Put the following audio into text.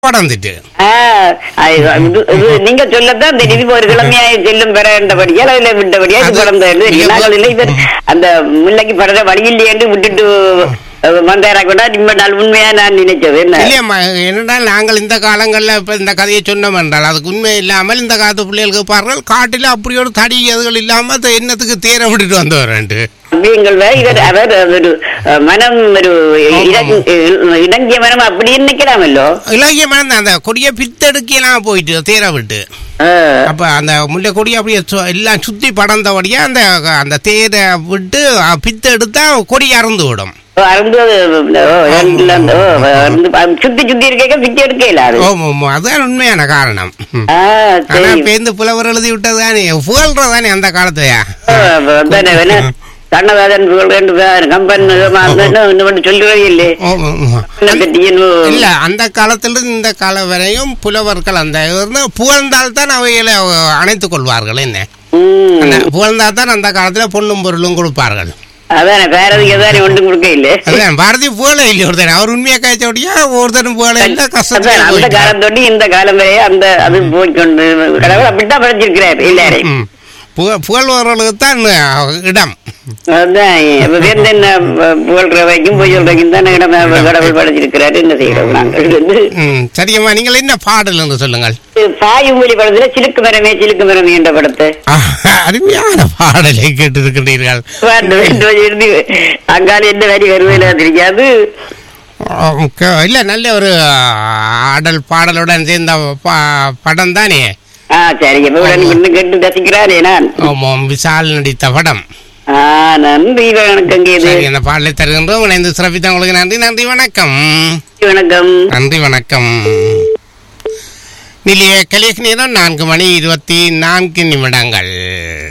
படந்துட்டு ஆ, அது- இது- இது நீங்க சொல்லத்தான் தெரியுது இப்ப ஒரு கிழமையாய் செல்லும் பெறண்டபடியா அதுல விட்டபடியா இது அது- படம் நீங்க நாங்கள் இல்லை இவர் அந்த முல்லைக்கு படத்தை வழி இல்லையேன்னு விட்டுட்டு வந்தாரா கூட ரொம்ப நாள் உண்மையா நான் நினைச்சது என்ன இல்லையம்மா என்னென்றால் நாங்கள் இந்த காலங்களில் இப்போ இந்த கதையை சொன்னோம் என்றால் அதுக்கு உண்மை இல்லாமல் இந்த காலத்து பிள்ளைகளுக்கு பாருங்கள் காட்டில் அப்படி ஒரு தடி அதுகள் இல்லாமல் அது என்னத்துக்கு தேர விட்டுட்டு வந்தவரண்டு அப்படிங்கள் இவர் அவர் ஒரு அஹ், மனம் ஒரு இட- இடங்கிய மனம் அப்படி நினைக்கலாமல்லோ இலக்கிய மனம் அந்த கொடியை பித்தெடுக்கலாம் போயிட்டு தேர விட்டு ஆ. அப்போ அந்த முல்லை கொடியை அப்படியே சு- எல்லாம் சுற்றி படந்தபடியாக அந்த அந்த தேரை விட்டு அஹ், பித்தெடுத்தா கொடி அறந்து விடும் ஓ, அருந்து அது, ஓ, எல்லாம், ஓ, அருந்து, அது சுத்தி சுத்தி இருக்க பிச்சை எடுக்கல அது ஓ ஓ, அதுதான் உண்மையான காரணம் ம். ஆ, ஆனா சரி பேருந்து புலவர் எழுதி விட்டதுதானே புகழ்றதானே அந்த காலத்தையா ஓ, அதானே, வேணா, கண்ணதாசன் புகழ் ரெண்டு பேர் கம்பன் இன்னும் சொல்லுவே இல்லை ஓ, ஓ, ஓ. கட்டியன் இல்ல அந்த காலத்துல இந்த காலம் வரையும் புலவர்கள் அந்த இருந்து புகழ்ந்தால் தான் அவைகளை அணைத்துக் கொள்வார்கள் என்ன அந்த புகழ்ந்தால் தான் அந்த காலத்துல பொண்ணும் பொருளும் கொடுப்பார்கள் அதானே பேரதுக்கு எதானே ஒன்றும் கொடுக்க இல்லை அதான் பாரதி புகழ இல்லை ஒருத்தர் அவர் உண்மையா காய்ச்சோடியா ஒருத்தரும் புகழ இல்லை அதான், கஷ்டத்துல அந்த போயிட்டார். காலம் தொட்டு இந்த காலம் வரையே அந்த அது போய்க்கொண்டு கடவுள் அப்படித்தான் படைச்சிருக்கிறார் எல்லாரையும் ம். புக- புகழ்பவர்களுக்கு தான் இடம் அதான் இப்ப வேற என்ன புகழ்ற வைக்கும் பொய் சொல்றவைக்கும் தானே இடம் கடவுள் படைச்சிருக்கிறாரு என்ன செய்யறோம் நாங்கள் வந்து ம், சரியம்மா நீங்கள் என்ன பாடல் என்று சொல்லுங்கள் பாயுமொழி படத்துல சிலுக்கு மரமே சிலுக்கு மரமே என்ற படத்தை அருமையான பாடலை கேட்டிருக்கின்றீர்கள் பாட்டு வேண்டும் இருந்து அங்கால என்ன வரி வருவேல தெரியாது க- இல்ல நல்ல ஒரு ஆடல் பாடலுடன் சேர்ந்த ப- படம் தானே ஆ சரி இப்ப உடனே இன்னும் கேட்டு ரசிக்கிறாரே நான் ஆமாம் விஷால் நடித்த படம் ஆ நன்றி வணக்கம் இது சரி அந்த பாடலை தருகின்றோம் இணைந்து சிறப்பித்த உங்களுக்கு நன்றி நன்றி வணக்கம் வணக்கம் நன்றி வணக்கம் நிலைய கலியக் நேரம் நான்கு மணி இருபத்தி நான்கு நிமிடங்கள்